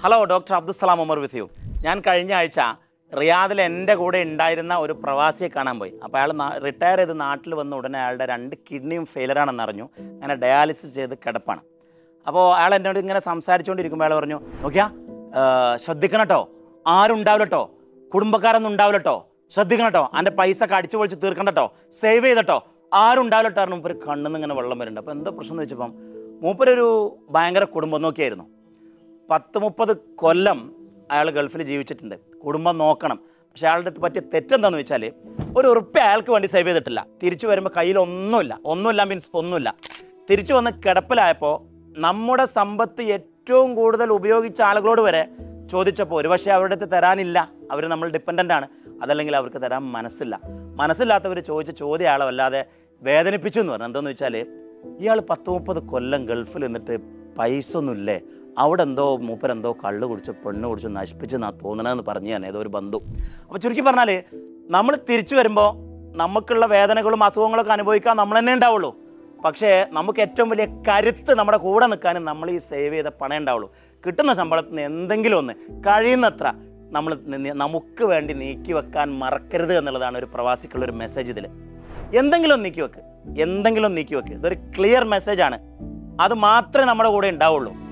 hello doctor Abdussalam Umar with you ഞാൻ കഴിഞ്ഞ ആഴ്ച റിയാദിൽ എൻ്റെ കൂടെ ഉണ്ടായിരുന്ന ഒരു പ്രവാസിയെ കാണാൻ പോയി അപ്പോൾ അയാൾ റിട്ടയർ ചെയ്ത് നാട്ടിൽ വന്ന ഉടനെ അയാളുടെ രണ്ട് കിഡ്നിയും ഫെയിലറാണെന്ന് അറിഞ്ഞു അങ്ങനെ ഡയാലിസിസ് ചെയ്ത് കിടപ്പാണ് അപ്പോൾ അയാൾ എന്നോട് ഇങ്ങനെ സംസാരിച്ചുകൊണ്ടിരിക്കുമ്പോൾ അയാൾ പറഞ്ഞു നോക്കിയാ ആ, ശ്രദ്ധിക്കണം കേട്ടോ ആരും ഉണ്ടാവില്ല കേട്ടോ കുടുംബക്കാരൊന്നും ഉണ്ടാവില്ല കേട്ടോ ശ്രദ്ധിക്കണം കേട്ടോ എൻ്റെ പൈസ ഒക്കെ അടിച്ചു പൊളിച്ച് തീർക്കണം കേട്ടോ സേവ് ചെയ്തട്ടോ ആരും ഉണ്ടാവില്ല കേട്ടോ കാരണം മൂപ്പര് കണ്ണിന്ന് ഇങ്ങനെ വെള്ളം വരുന്നുണ്ട് അപ്പോൾ എന്താ പ്രശ്നം എന്ന് വെച്ചപ്പം മൂപ്പരൊരു ഭയങ്കര കുടുംബം നോക്കിയായിരുന്നു പത്ത് മുപ്പത് കൊല്ലം അയാൾ ഗൾഫിൽ ജീവിച്ചിട്ടുണ്ട് കുടുംബം നോക്കണം പക്ഷെ അയാളുടെ അടുത്ത് പറ്റിയ തെറ്റെന്താണെന്ന് വെച്ചാൽ ഒരു ഉറുപ്പ്യ അയാൾക്ക് വേണ്ടി സേവ് ചെയ്തിട്ടില്ല തിരിച്ചു വരുമ്പോൾ കയ്യിൽ ഒന്നുമില്ല ഒന്നുമില്ല മീൻസ് ഒന്നുമില്ല തിരിച്ചു വന്ന് കിടപ്പിലായപ്പോൾ നമ്മുടെ സമ്പത്ത് ഏറ്റവും കൂടുതൽ ഉപയോഗിച്ച ആളുകളോട് വരെ ചോദിച്ചപ്പോൾ ഒരുപക്ഷെ അവരുടെ അടുത്ത് തരാനില്ല അവർ നമ്മൾ ഡിപ്പെൻഡൻ്റ് ആണ് അതല്ലെങ്കിൽ അവർക്ക് തരാൻ മനസ്സില്ല മനസ്സില്ലാത്തവർ ചോദിച്ച ചോദ്യം അയാളെ വല്ലാതെ വേദനിപ്പിച്ചു എന്ന് പറഞ്ഞു എന്താണെന്ന് വെച്ചാൽ ഇയാൾ പത്ത് മുപ്പത് കൊല്ലം ഗൾഫിൽ നിന്നിട്ട് പൈസ ഒന്നുമില്ലേ അവിടെ എന്തോ മൂപ്പരെന്തോ കള്ള് കുടിച്ച് പെണ്ണ് കുടിച്ച് നശിപ്പിച്ച് എന്നാ തോന്നണമെന്ന് പറഞ്ഞു ഞാൻ ഏതോ ഒരു ബന്ധു അപ്പോൾ ചുരുക്കി പറഞ്ഞാൽ നമ്മൾ തിരിച്ചു വരുമ്പോൾ നമുക്കുള്ള വേദനകളും അസുഖങ്ങളൊക്കെ അനുഭവിക്കാൻ നമ്മൾ തന്നെ ഉണ്ടാവുള്ളൂ പക്ഷേ നമുക്ക് ഏറ്റവും വലിയ കരുത്ത് നമ്മുടെ കൂടെ നിൽക്കാനും നമ്മൾ ഈ സേവ് ചെയ്ത പണം ഉണ്ടാവുള്ളൂ കിട്ടുന്ന ശമ്പളത്തിൽ നിന്ന് എന്തെങ്കിലും ഒന്ന് കഴിയുന്നത്ര നമ്മൾ നി- നമുക്ക് വേണ്ടി നീക്കി വെക്കാൻ മറക്കരുത് എന്നുള്ളതാണ് ഒരു പ്രവാസിക്കുള്ള ഒരു മെസ്സേജ് ഇതിൽ എന്തെങ്കിലും ഒന്ന് നീക്കി വെക്ക് എന്തെങ്കിലും ഒന്ന് നീക്കി വെക്ക് ഇതൊരു ക്ലിയർ മെസ്സേജ് ആണ് അത് മാത്രമേ നമ്മുടെ കൂടെ ഉണ്ടാവുള്ളൂ